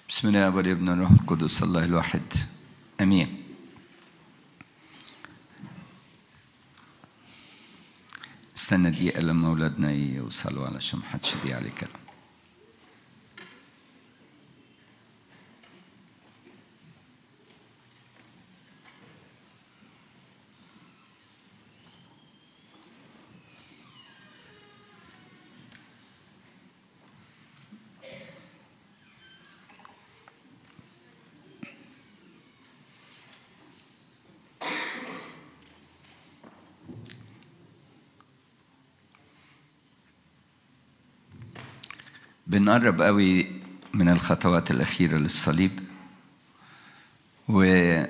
بسم الله والابن والروح القدس الله الواحد امين استنى دقيقة لما أولادنا يوصلوا علشان محدش يضيع عليه كلام بنقرب قوي من الخطوات الأخيرة للصليب و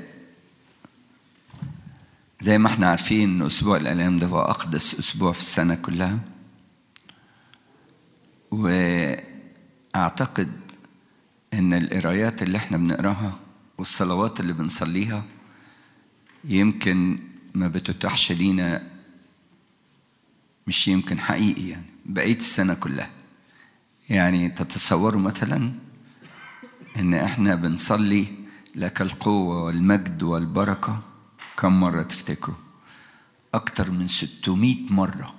زي ما احنا عارفين ان اسبوع الالام ده هو اقدس اسبوع في السنه كلها واعتقد ان القرايات اللي احنا بنقراها والصلوات اللي بنصليها يمكن ما بتتاحش لينا مش يمكن حقيقي يعني بقيه السنه كلها يعني تتصوروا مثلا ان احنا بنصلي لك القوة والمجد والبركة كم مرة تفتكروا أكتر من 600 مرة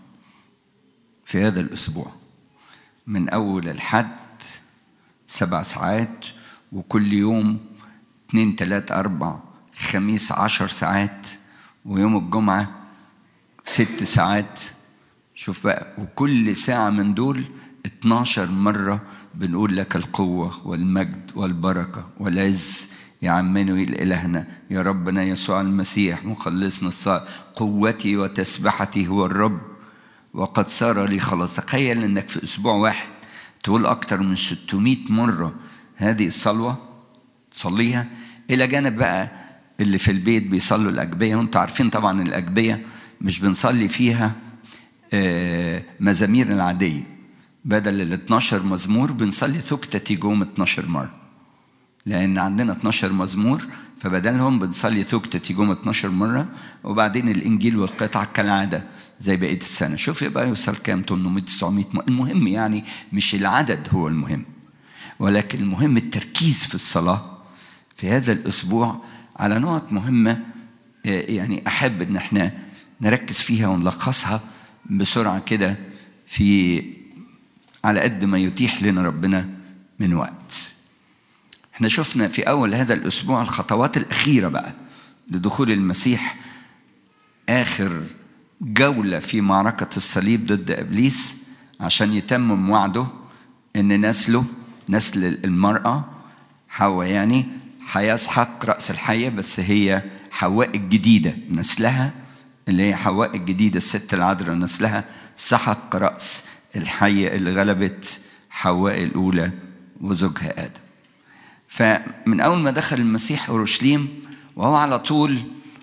في هذا الأسبوع من أول الحد سبع ساعات وكل يوم اتنين تلات أربع خميس عشر ساعات ويوم الجمعة ست ساعات شوف بقى وكل ساعة من دول 12 مرة بنقول لك القوة والمجد والبركة والعز يا عمانويل إلهنا يا ربنا يسوع المسيح مخلصنا الصالح قوتي وتسبحتي هو الرب وقد صار لي خلاص تخيل انك في اسبوع واحد تقول اكتر من 600 مرة هذه الصلوة تصليها الى جانب بقى اللي في البيت بيصلوا الاجبية وانتوا عارفين طبعا الاجبية مش بنصلي فيها مزامير العاديه بدل ال 12 مزمور بنصلي ثكتة جوم 12 مرة لأن عندنا 12 مزمور فبدلهم بنصلي ثكتة جوم 12 مرة وبعدين الإنجيل والقطع كالعادة زي بقية السنة شوف يبقى يوصل كام 800 900 مرة. المهم يعني مش العدد هو المهم ولكن المهم التركيز في الصلاة في هذا الأسبوع على نقط مهمة يعني أحب إن احنا نركز فيها ونلخصها بسرعة كده في على قد ما يتيح لنا ربنا من وقت احنا شفنا في اول هذا الاسبوع الخطوات الاخيره بقى لدخول المسيح اخر جوله في معركه الصليب ضد ابليس عشان يتمم وعده ان نسله نسل المراه حواء يعني هيسحق راس الحيه بس هي حواء الجديده نسلها اللي هي حواء الجديده الست العذراء نسلها سحق راس الحية اللي غلبت حواء الأولى وزوجها آدم فمن أول ما دخل المسيح أورشليم وهو على طول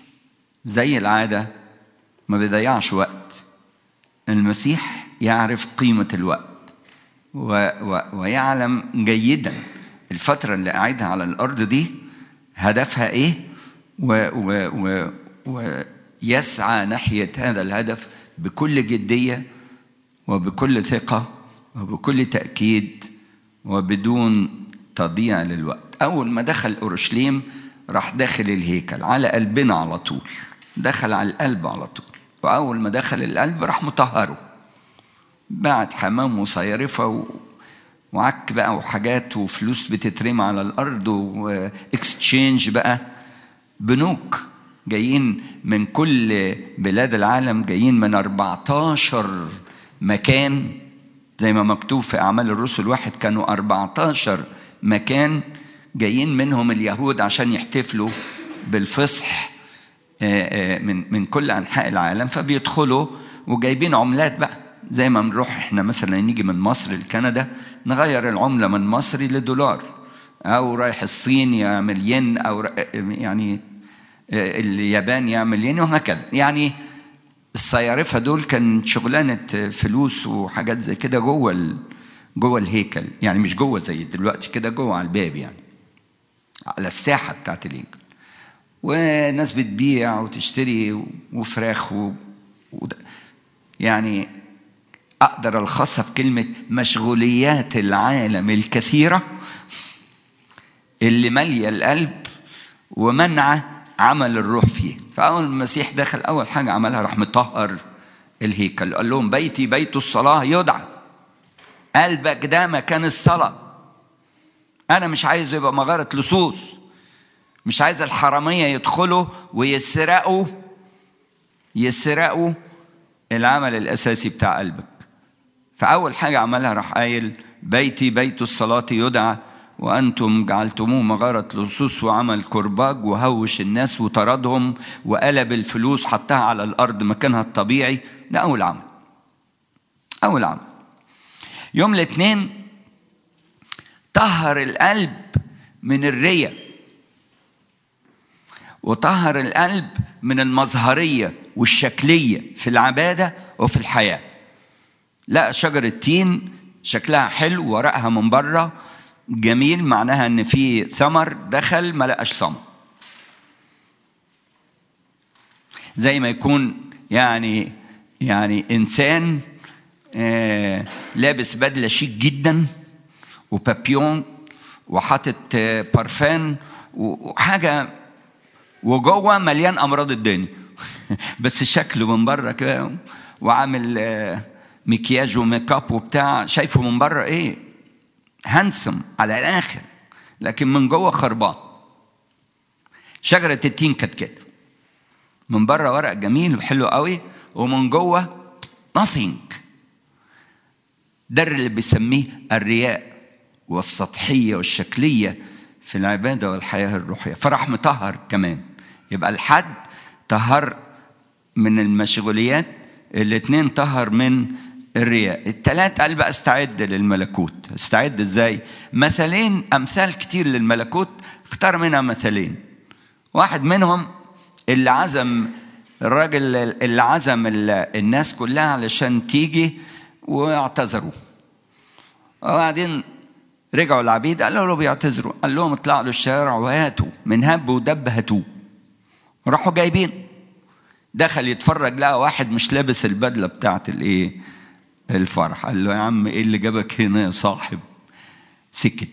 زي العادة ما بيضيعش وقت المسيح يعرف قيمة الوقت و و ويعلم جيدا الفترة اللي قاعدها على الأرض دي هدفها إيه و و و ويسعى ناحية هذا الهدف بكل جدية وبكل ثقة وبكل تأكيد وبدون تضييع للوقت أول ما دخل أورشليم راح داخل الهيكل على قلبنا على طول دخل على القلب على طول وأول ما دخل القلب راح مطهره بعد حمام وصيرفة و... وعك بقى وحاجات وفلوس بتترمى على الأرض واكستشينج بقى بنوك جايين من كل بلاد العالم جايين من 14 مكان زي ما مكتوب في أعمال الرسل واحد كانوا 14 مكان جايين منهم اليهود عشان يحتفلوا بالفصح من من كل أنحاء العالم فبيدخلوا وجايبين عملات بقى زي ما بنروح احنا مثلا نيجي من مصر لكندا نغير العملة من مصري لدولار أو رايح الصين يعمل ين أو يعني اليابان يعمل ين وهكذا يعني الصيارفة دول كان شغلانة فلوس وحاجات زي كده جوه ال... جوه الهيكل يعني مش جوه زي دلوقتي كده جوه على الباب يعني على الساحة بتاعت الهيكل وناس بتبيع وتشتري وفراخ و... و... يعني أقدر ألخصها في كلمة مشغوليات العالم الكثيرة اللي ماليه القلب ومنع عمل الروح فيه فاول المسيح دخل اول حاجه عملها راح مطهر الهيكل قال لهم بيتي بيت الصلاه يدعى قلبك ده مكان الصلاه انا مش عايزه يبقى مغاره لصوص مش عايز الحراميه يدخلوا ويسرقوا يسرقوا العمل الاساسي بتاع قلبك فاول حاجه عملها راح قايل بيتي بيت الصلاه يدعى وأنتم جعلتموه مغارة لصوص وعمل كرباج وهوش الناس وطردهم وقلب الفلوس حطها على الأرض مكانها الطبيعي ده أول عمل أول عمل يوم الاثنين طهر القلب من الرية وطهر القلب من المظهرية والشكلية في العبادة وفي الحياة لا شجرة تين شكلها حلو ورقها من بره جميل معناها ان في ثمر دخل ما لقاش ثمر زي ما يكون يعني يعني انسان آه لابس بدله شيك جدا وبابيون وحاطط آه بارفان وحاجه وجوه مليان امراض الدنيا بس شكله من بره كده وعامل آه مكياج وميك اب وبتاع شايفه من بره ايه هانسم على الاخر لكن من جوه خربان شجره التين كانت كده من بره ورق جميل وحلو قوي ومن جوه nothing ده اللي بيسميه الرياء والسطحيه والشكليه في العباده والحياه الروحيه فراح مطهر كمان يبقى الحد طهر من المشغوليات الاثنين طهر من الرياء التلات قال بقى استعد للملكوت استعد ازاي مثلين امثال كتير للملكوت اختار منها مثلين واحد منهم اللي عزم الراجل اللي عزم الناس كلها علشان تيجي واعتذروا وبعدين رجعوا العبيد قالوا له بيعتذروا قال لهم اطلعوا للشارع وهاتوا من هب ودب هاتوه راحوا جايبين دخل يتفرج لقى واحد مش لابس البدله بتاعت الايه الفرح قال له يا عم ايه اللي جابك هنا يا صاحب سكت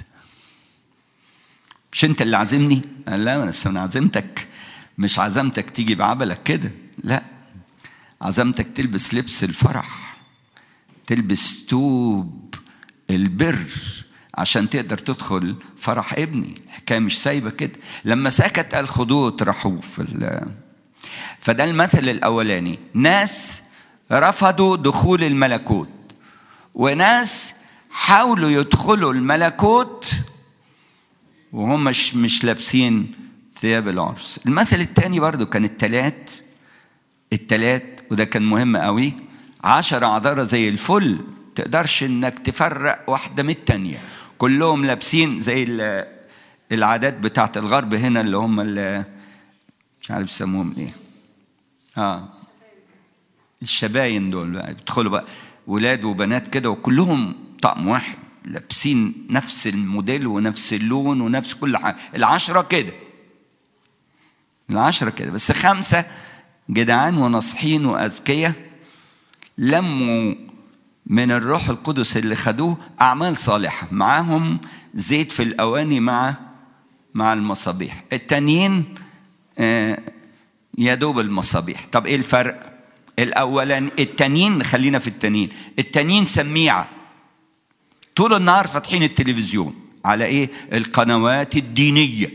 مش انت اللي عازمني قال لا بس انا عزمتك مش عزمتك تيجي بعبلك كده لا عزمتك تلبس لبس الفرح تلبس توب البر عشان تقدر تدخل فرح ابني الحكايه مش سايبه كده لما سكت قال خدوه اطرحوه في فده المثل الاولاني ناس رفضوا دخول الملكوت وناس حاولوا يدخلوا الملكوت وهم مش مش لابسين ثياب العرس المثل الثاني برضو كان التلات التلات وده كان مهم قوي عشرة عذارة زي الفل تقدرش انك تفرق واحدة من التانية كلهم لابسين زي العادات بتاعت الغرب هنا اللي هم اللي مش عارف يسموهم ايه اه الشباين دول بقى يدخلوا بقى ولاد وبنات كده وكلهم طقم واحد لابسين نفس الموديل ونفس اللون ونفس كل حاجه العشره كده العشره كده بس خمسه جدعان وناصحين واذكياء لموا من الروح القدس اللي خدوه اعمال صالحه معاهم زيت في الاواني مع مع المصابيح التانيين آه يا دوب المصابيح طب ايه الفرق الاولاني التانيين خلينا في التانيين التانيين سميعه طول النهار فاتحين التلفزيون على ايه القنوات الدينيه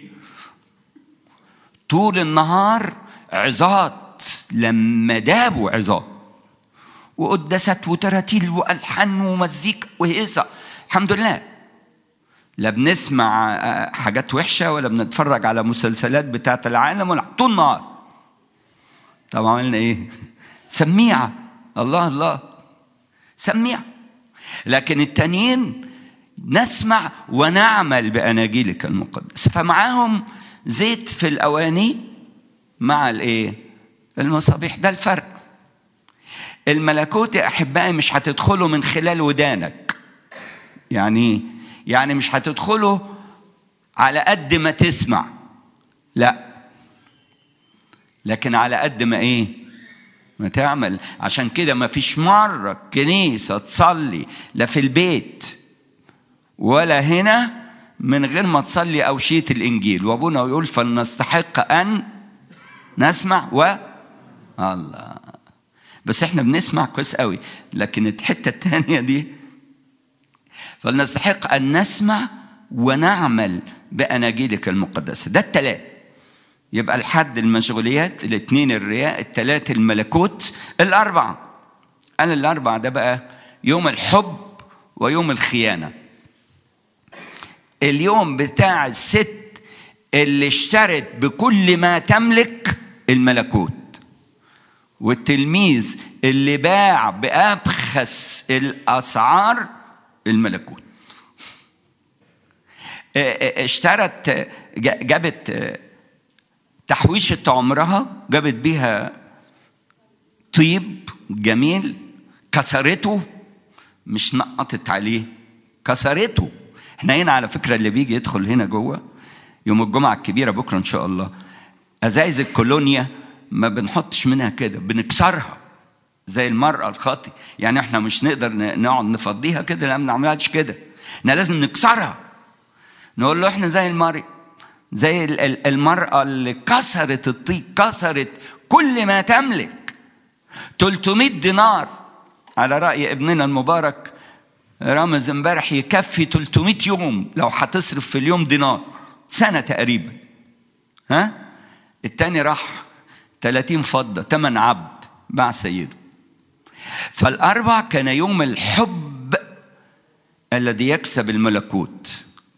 طول النهار عظات لما دابوا عظات وقدست وتراتيل والحان ومزيكا وهيصه الحمد لله لا بنسمع حاجات وحشه ولا بنتفرج على مسلسلات بتاعت العالم ولا طول النهار طب عملنا ايه سميعة الله الله سميعة لكن التانيين نسمع ونعمل بأناجيلك المقدس فمعاهم زيت في الأواني مع الإيه؟ المصابيح ده الفرق الملكوت يا أحبائي مش هتدخله من خلال ودانك يعني يعني مش هتدخله على قد ما تسمع لا لكن على قد ما ايه ما تعمل عشان كده ما فيش مرة كنيسة تصلي لا في البيت ولا هنا من غير ما تصلي أوشية الإنجيل وأبونا يقول فلنستحق أن نسمع و الله بس احنا بنسمع كويس قوي لكن الحتة الثانية دي فلنستحق أن نسمع ونعمل بأناجيلك المقدسة ده التلات يبقى الحد المشغوليات الاثنين الرياء الثلاث الملكوت الأربعة أنا الأربعة ده بقى يوم الحب ويوم الخيانة اليوم بتاع الست اللي اشترت بكل ما تملك الملكوت والتلميذ اللي باع بأبخس الأسعار الملكوت اشترت جابت تحويشة عمرها جابت بيها طيب جميل كسرته مش نقطت عليه كسرته احنا هنا على فكرة اللي بيجي يدخل هنا جوه يوم الجمعة الكبيرة بكرة إن شاء الله أزايز الكولونيا ما بنحطش منها كده بنكسرها زي المرأة الخاطي يعني احنا مش نقدر نقعد نفضيها كده لا ما بنعملهاش كده احنا لازم نكسرها نقول له احنا زي المرأة زي المرأة اللي كسرت الطيب كسرت كل ما تملك 300 دينار على رأي ابننا المبارك رامز امبارح يكفي 300 يوم لو هتصرف في اليوم دينار سنة تقريبا ها التاني راح 30 فضة تمن عبد باع سيده فالأربع كان يوم الحب الذي يكسب الملكوت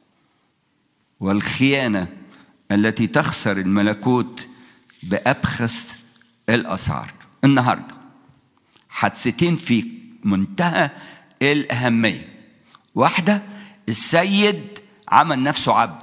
والخيانة التي تخسر الملكوت بأبخس الأسعار النهاردة حادثتين في منتهى الأهمية واحدة السيد عمل نفسه عبد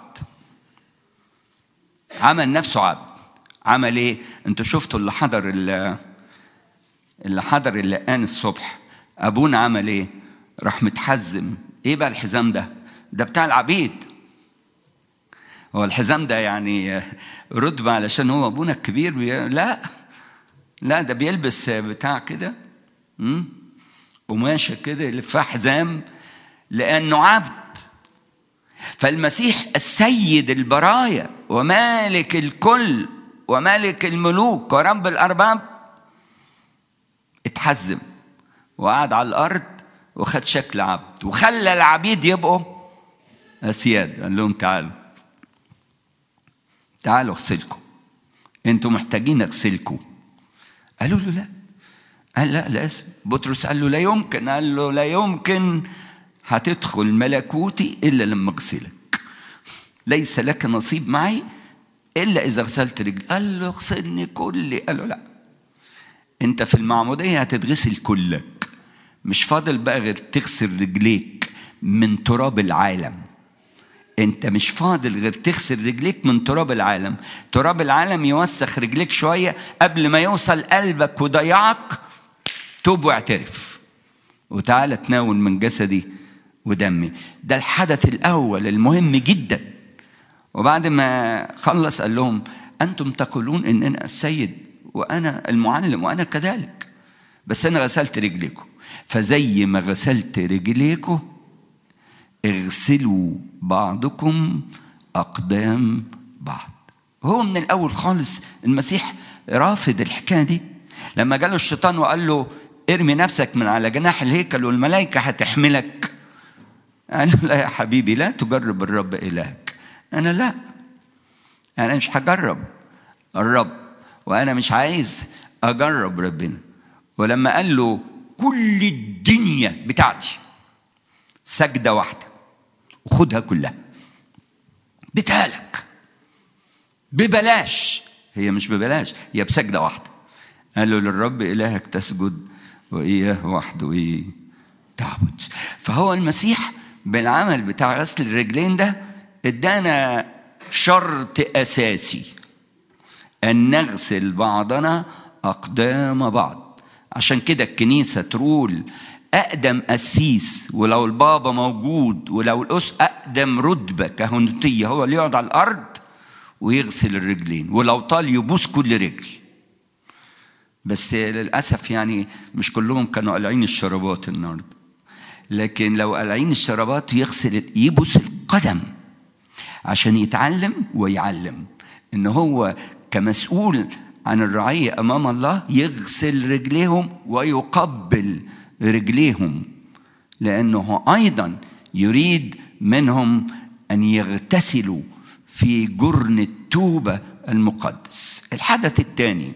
عمل نفسه عبد عمل ايه انتوا شفتوا اللي حضر اللي حضر اللقان الصبح ابونا عمل ايه راح متحزم ايه بقى الحزام ده ده بتاع العبيد هو الحزام ده يعني رتبة علشان هو ابونا الكبير بي... لا لا ده بيلبس بتاع كده قماشة كده يلفها حزام لأنه عبد فالمسيح السيد البرايا ومالك الكل ومالك الملوك ورب الأرباب اتحزم وقعد على الأرض وخد شكل عبد وخلى العبيد يبقوا أسياد قال لهم تعالوا تعالوا اغسلكم انتوا محتاجين اغسلكم قالوا له لا قال لا لازم بطرس قال له لا يمكن قال له لا يمكن هتدخل ملكوتي الا لما اغسلك ليس لك نصيب معي الا اذا غسلت رجلي قال له اغسلني كلي قال له لا انت في المعموديه هتتغسل كلك مش فاضل بقى غير تغسل رجليك من تراب العالم انت مش فاضل غير تغسل رجليك من تراب العالم تراب العالم يوسخ رجليك شويه قبل ما يوصل قلبك وضيعك توب واعترف وتعالى تناول من جسدي ودمي ده الحدث الاول المهم جدا وبعد ما خلص قال لهم انتم تقولون ان انا السيد وانا المعلم وانا كذلك بس انا غسلت رجليكم فزي ما غسلت رجليكم اغسلوا بعضكم اقدام بعض هو من الاول خالص المسيح رافض الحكايه دي لما جاله الشيطان وقال له ارمي نفسك من على جناح الهيكل والملائكه هتحملك قال له لا يا حبيبي لا تجرب الرب الهك انا لا انا مش هجرب الرب وانا مش عايز اجرب ربنا ولما قال له كل الدنيا بتاعتي سجده واحده وخدها كلها بتالك ببلاش هي مش ببلاش هي بسجده واحده قال له للرب الهك تسجد واياه وحده ايه تعبد فهو المسيح بالعمل بتاع غسل الرجلين ده ادانا شرط اساسي ان نغسل بعضنا اقدام بعض عشان كده الكنيسه تقول اقدم قسيس ولو البابا موجود ولو الاس اقدم رتبه كهنوتيه هو اللي يقعد على الارض ويغسل الرجلين ولو طال يبوس كل رجل بس للاسف يعني مش كلهم كانوا قالعين الشرابات النهارده لكن لو قالعين الشرابات يغسل يبوس القدم عشان يتعلم ويعلم ان هو كمسؤول عن الرعية أمام الله يغسل رجليهم ويقبل رجليهم لأنه أيضا يريد منهم أن يغتسلوا في جرن التوبة المقدس الحدث الثاني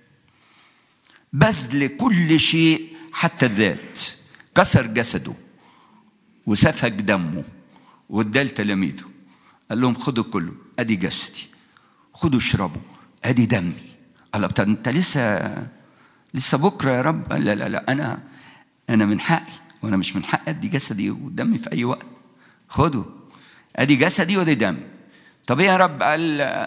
بذل كل شيء حتى الذات كسر جسده وسفك دمه واداه لتلاميذه قال لهم خدوا كله ادي جسدي خدوا اشربوا ادي دمي قال طب انت لسه لسه بكره يا رب قال لا لا لا انا انا من حقي وانا مش من حقي ادي جسدي ودمي في اي وقت خدوا ادي جسدي وادي دمي طب ايه يا رب قال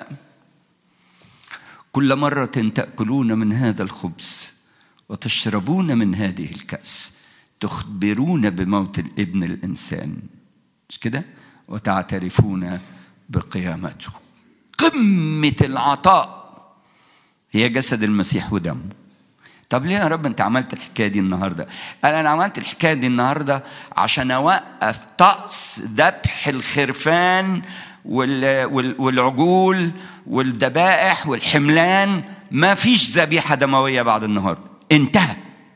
كل مرة تأكلون من هذا الخبز وتشربون من هذه الكأس تخبرون بموت الابن الإنسان مش كده وتعترفون بقيامته قمة العطاء هي جسد المسيح ودمه طب ليه يا رب انت عملت الحكايه دي النهارده؟ قال انا عملت الحكايه دي النهارده عشان اوقف طقس ذبح الخرفان والعجول والذبائح والحملان ما فيش ذبيحه دمويه بعد النهارده انتهى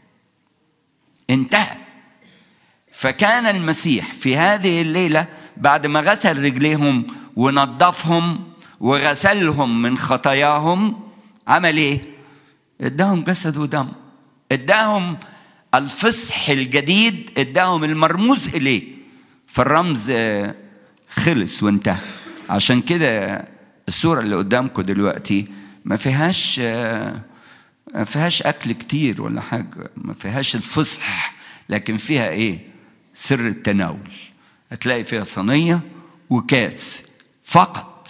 انتهى فكان المسيح في هذه الليله بعد ما غسل رجليهم ونظفهم وغسلهم من خطاياهم عمل ايه؟ اداهم جسد ودم اداهم الفصح الجديد اداهم المرموز اليه فالرمز خلص وانتهى عشان كده الصورة اللي قدامكم دلوقتي ما فيهاش ما فيهاش أكل كتير ولا حاجة ما فيهاش الفصح لكن فيها إيه؟ سر التناول هتلاقي فيها صينية وكاس فقط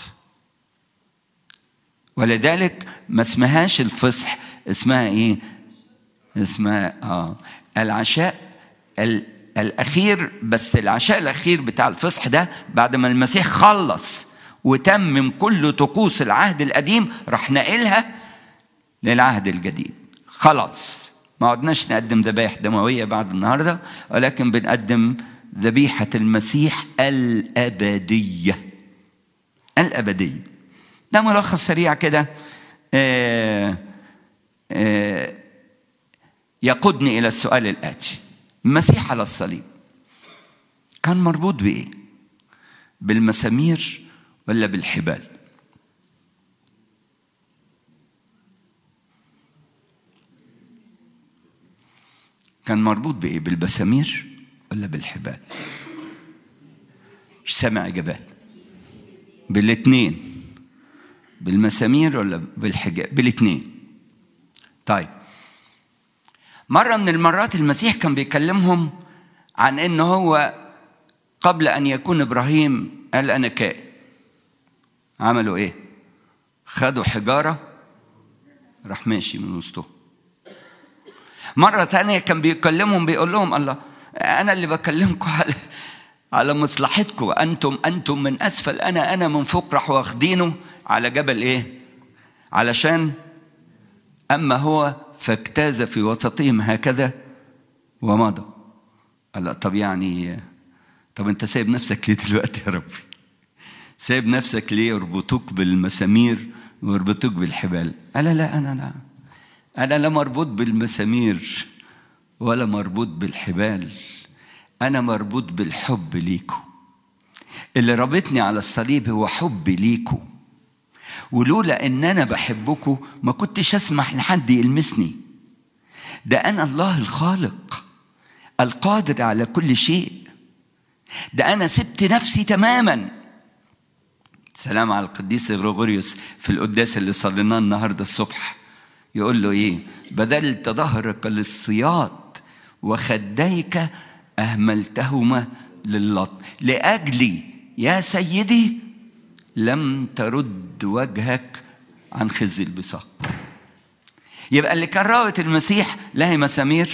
ولذلك ما اسمهاش الفصح اسمها ايه اسمها اه العشاء ال الاخير بس العشاء الاخير بتاع الفصح ده بعد ما المسيح خلص وتمم كل طقوس العهد القديم راح نقلها للعهد الجديد خلاص ما عدناش نقدم ذبايح دمويه بعد النهارده ولكن بنقدم ذبيحه المسيح الابديه الابديه ده ملخص سريع كده آه آه يقودني الى السؤال الاتي المسيح على الصليب كان مربوط بايه بالمسامير ولا بالحبال كان مربوط بايه بالمسامير ولا بالحبال مش سامع اجابات بالاثنين بالمسامير ولا بالحجاب بالاثنين طيب مرة من المرات المسيح كان بيكلمهم عن ان هو قبل ان يكون ابراهيم قال انا كائن عملوا ايه خدوا حجارة راح ماشي من وسطهم مرة تانية كان بيكلمهم بيقول لهم الله أنا اللي بكلمكم على على مصلحتكم أنتم أنتم من أسفل أنا أنا من فوق راح واخدينه على جبل إيه؟ علشان أما هو فاجتاز في وسطهم هكذا ومضى قال طب يعني طب أنت سايب نفسك ليه دلوقتي يا ربي؟ سايب نفسك ليه يربطوك بالمسامير ويربطوك بالحبال؟ قال لا أنا لا أنا لا مربوط بالمسامير ولا مربوط بالحبال أنا مربوط بالحب ليكو اللي رابطني على الصليب هو حبي ليكو ولولا ان انا بحبكم ما كنتش اسمح لحد يلمسني ده انا الله الخالق القادر على كل شيء ده انا سبت نفسي تماما سلام على القديس غريغوريوس في القداس اللي صليناه النهارده الصبح يقول له ايه بذلت ظهرك للصياد وخديك اهملتهما للطم لاجلي يا سيدي لم ترد وجهك عن خزي البصاق يبقى اللي كان رابط المسيح لا هي مسامير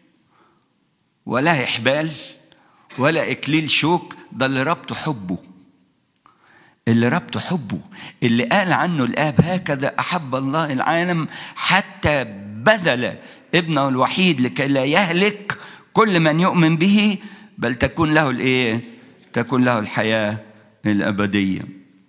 ولا هي حبال ولا اكليل شوك ده اللي ربطه حبه اللي ربطه حبه اللي قال عنه الاب هكذا احب الله العالم حتى بذل ابنه الوحيد لكي لا يهلك كل من يؤمن به بل تكون له الايه تكون له الحياه الابديه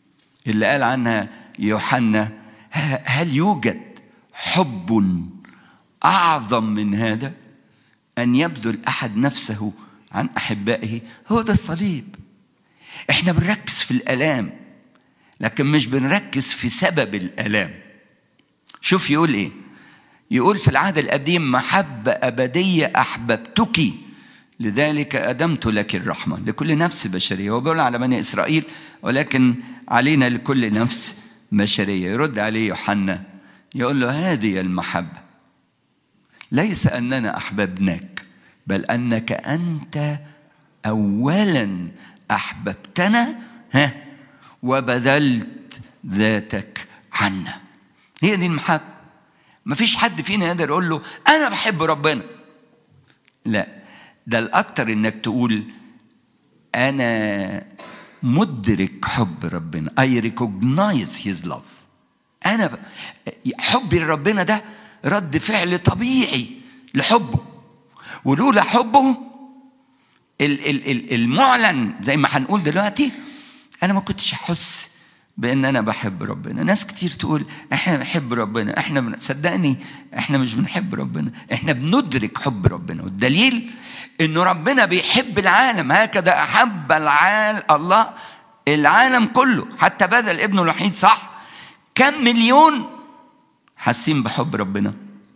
اللي قال عنها يوحنا هل يوجد حب اعظم من هذا ان يبذل احد نفسه عن احبائه هو ده الصليب احنا بنركز في الالام لكن مش بنركز في سبب الالام شوف يقول ايه يقول في العهد القديم محبه ابديه احببتك لذلك أدمت لك الرحمة لكل نفس بشرية هو بيقول على بني إسرائيل ولكن علينا لكل نفس بشرية يرد عليه يوحنا يقول له هذه المحبة ليس أننا أحببناك بل أنك أنت أولا أحببتنا ها وبذلت ذاتك عنا هي دي المحبة مفيش حد فينا يقدر يقول له أنا بحب ربنا لا ده الأكتر إنك تقول أنا مدرك حب ربنا I recognize his love أنا ب... حبي لربنا ده رد فعل طبيعي لحبه ولولا حبه ال- ال- ال- المعلن زي ما هنقول دلوقتي أنا ما كنتش أحس بان انا بحب ربنا ناس كتير تقول احنا بنحب ربنا احنا بن... صدقني احنا مش بنحب ربنا احنا بندرك حب ربنا والدليل انه ربنا بيحب العالم هكذا احب العالم الله العالم كله حتى بذل ابنه الوحيد صح كم مليون حاسين بحب ربنا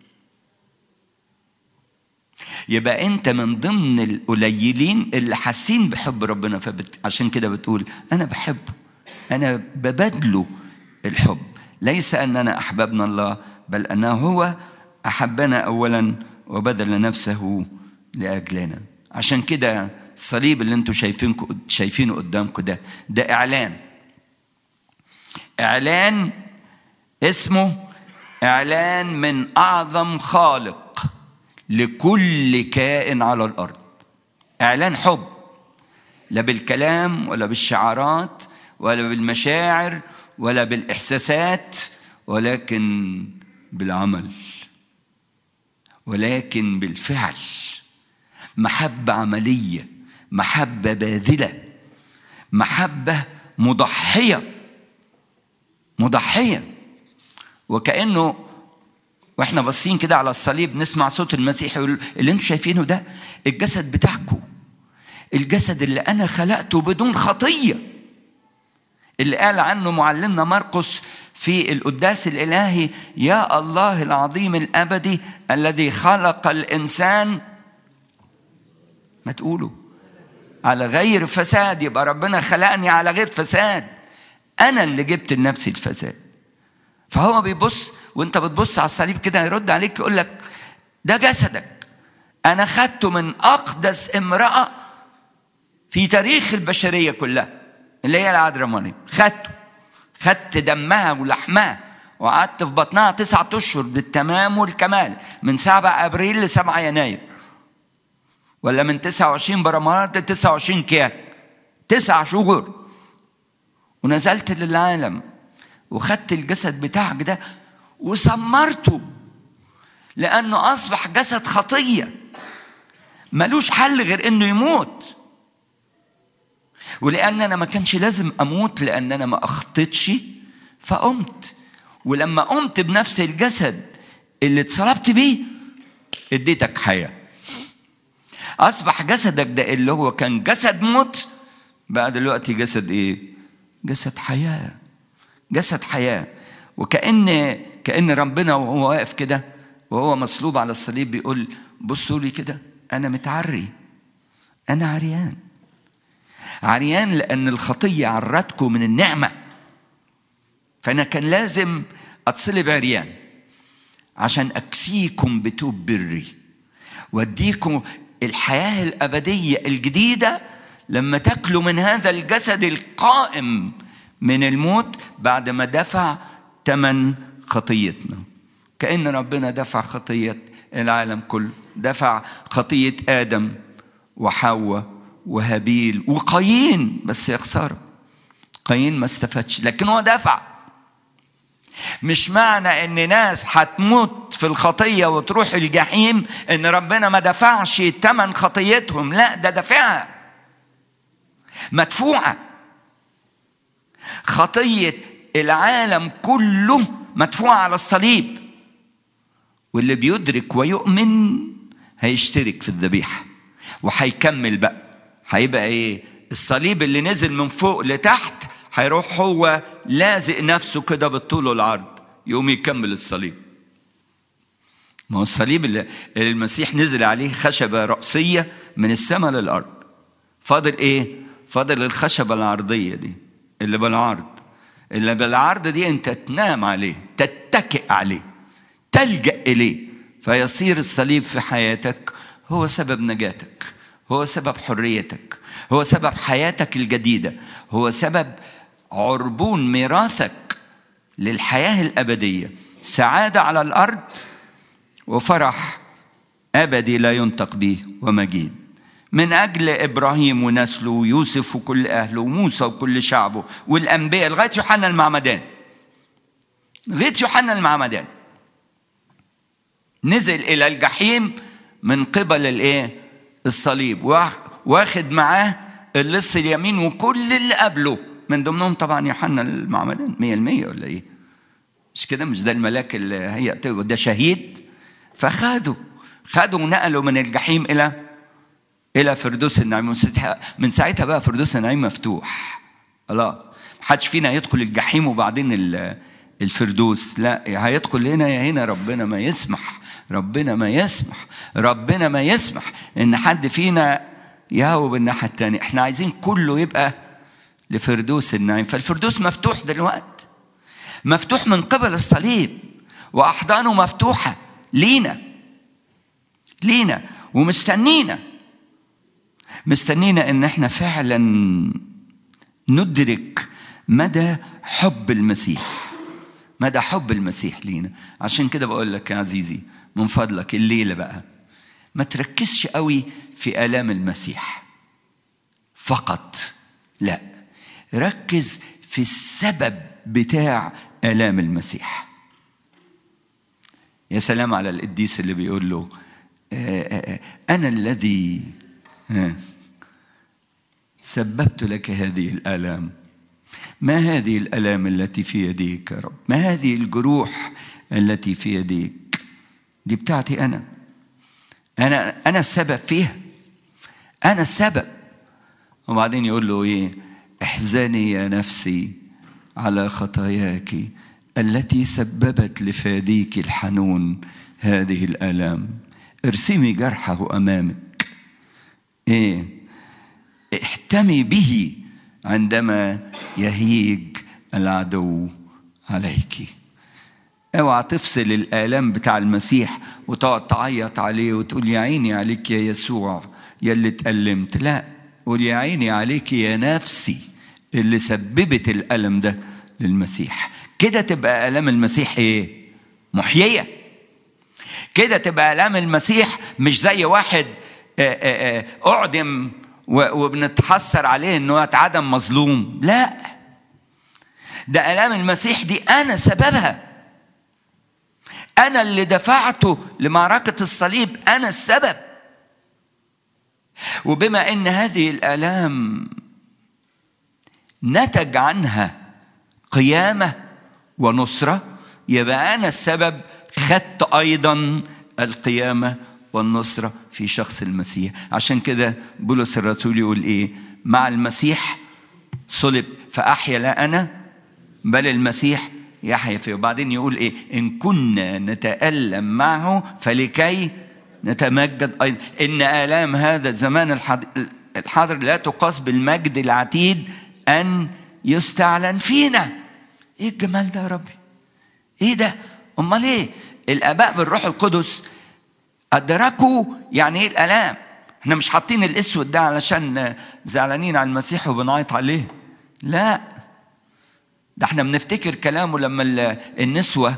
يبقى انت من ضمن القليلين اللي حاسين بحب ربنا فبت... عشان كده بتقول انا بحبه انا ببدله الحب ليس اننا احببنا الله بل انه هو احبنا اولا وبذل نفسه لاجلنا عشان كده الصليب اللي انتم شايفينكم شايفينه قدامكم ده ده اعلان اعلان اسمه اعلان من اعظم خالق لكل كائن على الارض اعلان حب لا بالكلام ولا بالشعارات ولا بالمشاعر ولا بالاحساسات ولكن بالعمل ولكن بالفعل محبه عمليه محبه باذله محبه مضحيه مضحيه وكانه واحنا باصين كده على الصليب نسمع صوت المسيح يقول اللي انتم شايفينه ده الجسد بتاعكم الجسد اللي انا خلقته بدون خطيه اللي قال عنه معلمنا مرقس في القداس الالهي يا الله العظيم الابدي الذي خلق الانسان ما تقولوا على غير فساد يبقى ربنا خلقني على غير فساد انا اللي جبت لنفسي الفساد فهو بيبص وانت بتبص على الصليب كده يرد عليك يقول لك ده جسدك انا خدته من اقدس امراه في تاريخ البشريه كلها اللي هي العذراء مريم خدته خدت دمها ولحمها وقعدت في بطنها تسعة أشهر بالتمام والكمال من 7 أبريل ل 7 يناير ولا من 29 برمات ل 29 كيان تسع شهور ونزلت للعالم وخدت الجسد بتاعك ده وسمرته لأنه أصبح جسد خطية ملوش حل غير إنه يموت ولأن أنا ما كانش لازم أموت لأن أنا ما أخطيتش فقمت ولما قمت بنفس الجسد اللي اتصلبت بيه اديتك حياة أصبح جسدك ده اللي هو كان جسد موت بقى دلوقتي جسد إيه؟ جسد حياة جسد حياة وكأن كأن ربنا وهو واقف كده وهو مصلوب على الصليب بيقول بصوا لي كده أنا متعري أنا عريان عريان لأن الخطية عرتكم من النعمة فأنا كان لازم أتصلب عريان عشان أكسيكم بتوب بري وأديكم الحياة الأبدية الجديدة لما تاكلوا من هذا الجسد القائم من الموت بعد ما دفع ثمن خطيتنا كأن ربنا دفع خطية العالم كله دفع خطية آدم وحواء وهابيل وقايين بس يا خساره قايين ما استفادش لكن هو دفع مش معنى ان ناس هتموت في الخطيه وتروح الجحيم ان ربنا ما دفعش ثمن خطيتهم لا ده دفعها مدفوعه خطيه العالم كله مدفوعه على الصليب واللي بيدرك ويؤمن هيشترك في الذبيحه وهيكمل بقى هيبقى ايه الصليب اللي نزل من فوق لتحت هيروح هو لازق نفسه كده بالطول والعرض يقوم يكمل الصليب ما هو الصليب اللي المسيح نزل عليه خشبة رأسية من السماء للأرض فاضل إيه؟ فاضل الخشبة العرضية دي اللي بالعرض اللي بالعرض دي أنت تنام عليه تتكئ عليه تلجأ إليه فيصير الصليب في حياتك هو سبب نجاتك هو سبب حريتك هو سبب حياتك الجديدة هو سبب عربون ميراثك للحياة الأبدية سعادة على الأرض وفرح أبدي لا ينطق به ومجيد من أجل إبراهيم ونسله ويوسف وكل أهله وموسى وكل شعبه والأنبياء لغاية يوحنا المعمدان لغاية يوحنا المعمدان نزل إلى الجحيم من قبل الإيه؟ الصليب واخد معاه اللص اليمين وكل اللي قبله من ضمنهم طبعا يوحنا المعمدان 100% ولا ايه؟ مش كده مش ده الملاك اللي هي ده شهيد فخدوا خدوا ونقلوا من الجحيم الى الى فردوس النعيم من ساعتها بقى فردوس النعيم مفتوح خلاص محدش فينا يدخل الجحيم وبعدين الفردوس لا هيدخل هنا يا هنا ربنا ما يسمح ربنا ما يسمح ربنا ما يسمح ان حد فينا يهوب الناحيه الثانيه احنا عايزين كله يبقى لفردوس النعيم فالفردوس مفتوح دلوقتي مفتوح من قبل الصليب واحضانه مفتوحه لينا لينا ومستنينا مستنينا ان احنا فعلا ندرك مدى حب المسيح مدى حب المسيح لينا عشان كده بقول لك يا عزيزي من فضلك الليله بقى ما تركزش قوي في الام المسيح فقط لا ركز في السبب بتاع الام المسيح يا سلام على القديس اللي بيقول له انا الذي سببت لك هذه الالام ما هذه الالام التي في يديك يا رب ما هذه الجروح التي في يديك دي بتاعتي انا انا انا السبب فيها انا السبب وبعدين يقول له ايه احزني يا نفسي على خطاياك التي سببت لفاديك الحنون هذه الالام ارسمي جرحه امامك ايه احتمي به عندما يهيج العدو عليك اوعى تفصل الالام بتاع المسيح وتقعد تعيط عليه وتقول يا عيني عليك يا يسوع يا اللي اتألمت لا قول يا عيني عليك يا نفسي اللي سببت الألم ده للمسيح كده تبقى آلام المسيح ايه محيية كده تبقى آلام المسيح مش زي واحد أعدم وبنتحسر عليه انه اتعدم مظلوم لا ده آلام المسيح دي أنا سببها أنا اللي دفعته لمعركة الصليب أنا السبب وبما ان هذه الالام نتج عنها قيامه ونصره يبقى انا السبب خدت ايضا القيامه والنصره في شخص المسيح عشان كده بولس الرسول يقول ايه مع المسيح صلب فاحيا لا انا بل المسيح يحيا فيه وبعدين يقول ايه ان كنا نتالم معه فلكي نتمجد أيضا إن آلام هذا الزمان الحاضر لا تقاس بالمجد العتيد أن يستعلن فينا إيه الجمال ده يا ربي إيه ده أمال إيه الآباء بالروح القدس أدركوا يعني إيه الآلام احنا مش حاطين الأسود ده علشان زعلانين على المسيح وبنعيط عليه لا ده احنا بنفتكر كلامه لما النسوة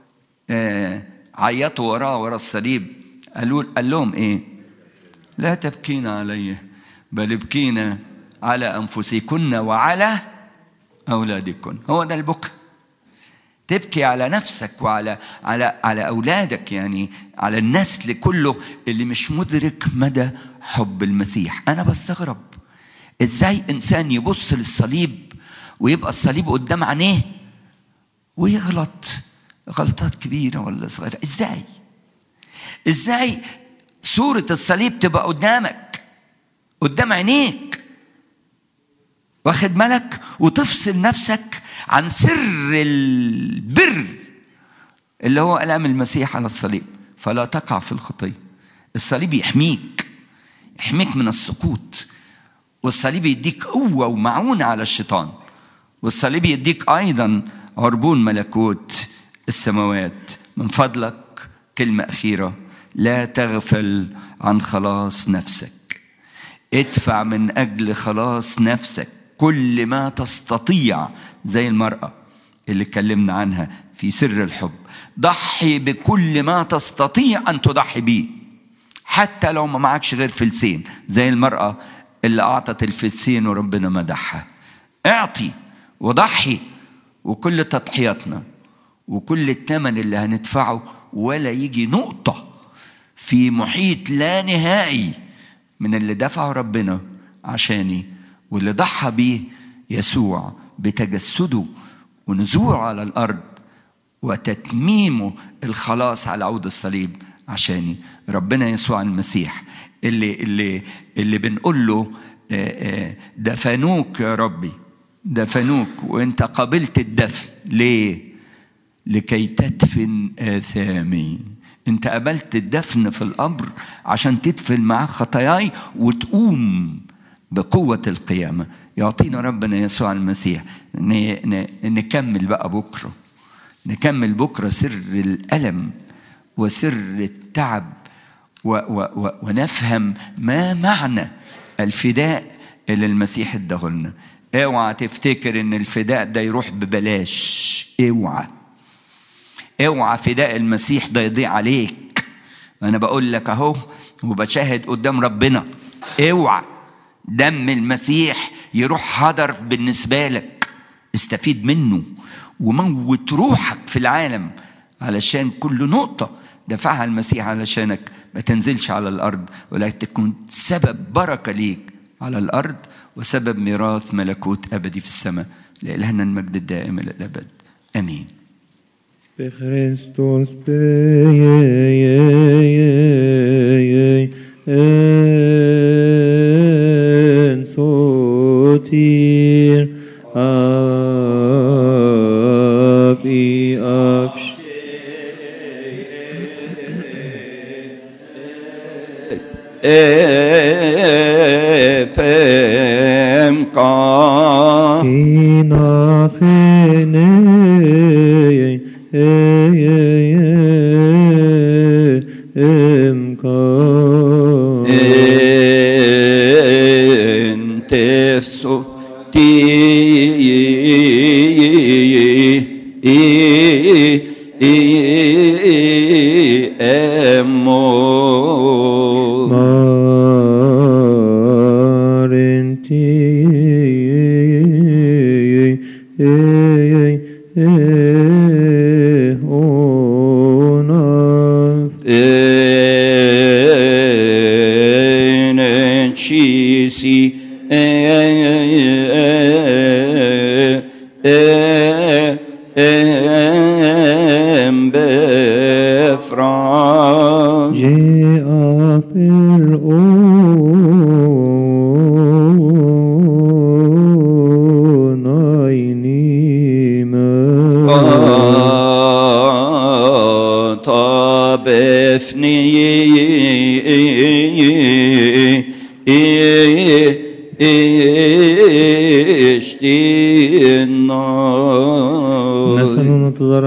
عيطوا وراه ورا الصليب قالوا قال لهم ايه لا تبكين علي بل ابكينا على انفسكن وعلى اولادكن هو ده البكاء تبكي على نفسك وعلى على على اولادك يعني على النسل كله اللي مش مدرك مدى حب المسيح انا بستغرب ازاي انسان يبص للصليب ويبقى الصليب قدام عينيه ويغلط غلطات كبيره ولا صغيره ازاي ازاي صوره الصليب تبقى قدامك قدام عينيك واخد بالك وتفصل نفسك عن سر البر اللي هو الام المسيح على الصليب فلا تقع في الخطيه الصليب يحميك يحميك من السقوط والصليب يديك قوه ومعونه على الشيطان والصليب يديك ايضا عربون ملكوت السماوات من فضلك كلمه اخيره لا تغفل عن خلاص نفسك ادفع من اجل خلاص نفسك كل ما تستطيع زي المراه اللي اتكلمنا عنها في سر الحب ضحي بكل ما تستطيع ان تضحي به حتى لو ما معكش غير فلسين زي المراه اللي اعطت الفلسين وربنا مدحها اعطي وضحي وكل تضحياتنا وكل الثمن اللي هندفعه ولا يجي نقطه في محيط لا نهائي من اللي دفعه ربنا عشاني واللي ضحى بيه يسوع بتجسده ونزوعه على الارض وتتميمه الخلاص على عود الصليب عشاني ربنا يسوع المسيح اللي اللي اللي بنقول له دفنوك يا ربي دفنوك وانت قبلت الدفن ليه لكي تدفن اثامي انت قبلت الدفن في الامر عشان تدفن معاه خطاياي وتقوم بقوة القيامة يعطينا ربنا يسوع المسيح نكمل بقى بكرة نكمل بكرة سر الألم وسر التعب و و و ونفهم ما معنى الفداء اللي المسيح اداهولنا اوعى تفتكر ان الفداء ده يروح ببلاش اوعى اوعى فداء المسيح ده يضيع عليك انا بقول لك اهو وبشاهد قدام ربنا اوعى دم المسيح يروح هدر بالنسبه لك استفيد منه وموت روحك في العالم علشان كل نقطه دفعها المسيح علشانك ما تنزلش على الارض ولكن تكون سبب بركه ليك على الارض وسبب ميراث ملكوت ابدي في السماء لالهنا المجد الدائم الى الابد امين بخريستوس بين صوتير أفي أفش Epemka Kina khine emka Enteso ti emo Marenti ona Enecisi Embefra جاء فرعون عيني ما طابفني اشتي النار نسأل نتضرع